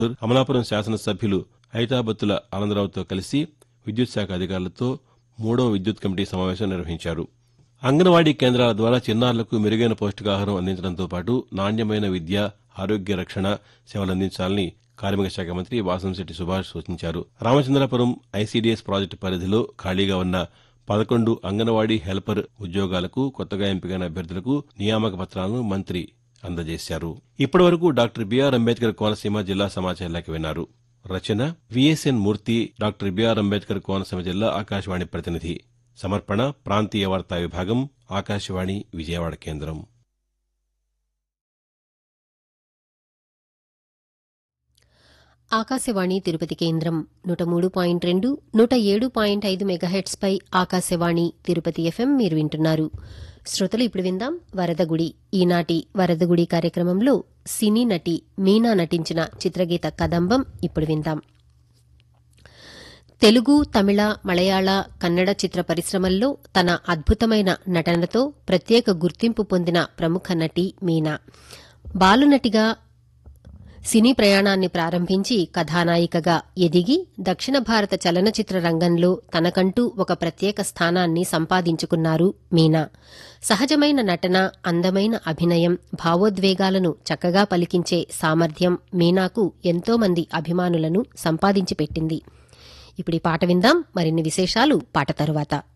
అమలాపురం శాసనసభ్యులు ఐతాబత్తుల ఆనందరావుతో కలిసి విద్యుత్ శాఖ అధికారులతో మూడో విద్యుత్ కమిటీ సమావేశం నిర్వహించారు అంగన్వాడీ కేంద్రాల ద్వారా చిన్నారులకు మెరుగైన పౌష్టికాహారం అందించడంతో పాటు నాణ్యమైన విద్య ఆరోగ్య రక్షణ సేవలు అందించాలని కార్మిక శాఖ మంత్రి వాసంశెట్టి సుభాష్ సూచించారు రామచంద్రపురం ఐసీడీఎస్ ప్రాజెక్టు పరిధిలో ఖాళీగా ఉన్న పదకొండు అంగన్వాడీ హెల్పర్ ఉద్యోగాలకు కొత్తగా ఎంపికైన అభ్యర్థులకు నియామక పత్రాలను మంత్రి అందజేశారు ఇప్పటివరకు డాక్టర్ బీఆర్ అంబేద్కర్ కోనసీమ జిల్లా సమాచార విన్నారు రచన VSN Murthy doctor BR Ambedkar Konaseema జిల్లా ఆకాశవాణి ప్రతినిధి సమర్పణ ప్రాంతీయ వార్తా విభాగం ఆకాశవాణి విజయవాడ కేంద్రం ఆకాశవాణి తిరుపతి కేంద్రం నూట మూడు పాయింట్ రెండు నూట ఏడు పాయింట్ ఐదు మెగాహెట్స్పై ఆకాశవాణి తిరుపతి ఎఫ్ఎం మీరు వింటున్నారు శ్రోతలు ఇప్పుడు విందాం వరదగుడి ఈనాటి వరదగుడి కార్యక్రమంలో సినీ నటి మీనా నటించిన చిత్రగీత కదంబం ఇప్పుడు విందాం తెలుగు తమిళ మలయాళ కన్నడ చిత్ర పరిశ్రమల్లో తన అద్భుతమైన నటనతో ప్రత్యేక గుర్తింపు పొందిన ప్రముఖ నటి మీనా బాలునటిగా సినీ ప్రయాణాన్ని ప్రారంభించి కథానాయికగా ఎదిగి దక్షిణ భారత చలనచిత్ర రంగంలో తనకంటూ ఒక ప్రత్యేక స్థానాన్ని సంపాదించుకున్నారు మీనా సహజమైన నటన అందమైన అభినయం భావోద్వేగాలను చక్కగా పలికించే సామర్థ్యం మీనాకు ఎంతోమంది అభిమానులను సంపాదించి పెట్టింది ఇప్పుడు ఈ పాట విందాం మరిన్ని విశేషాలు పాట తరువాత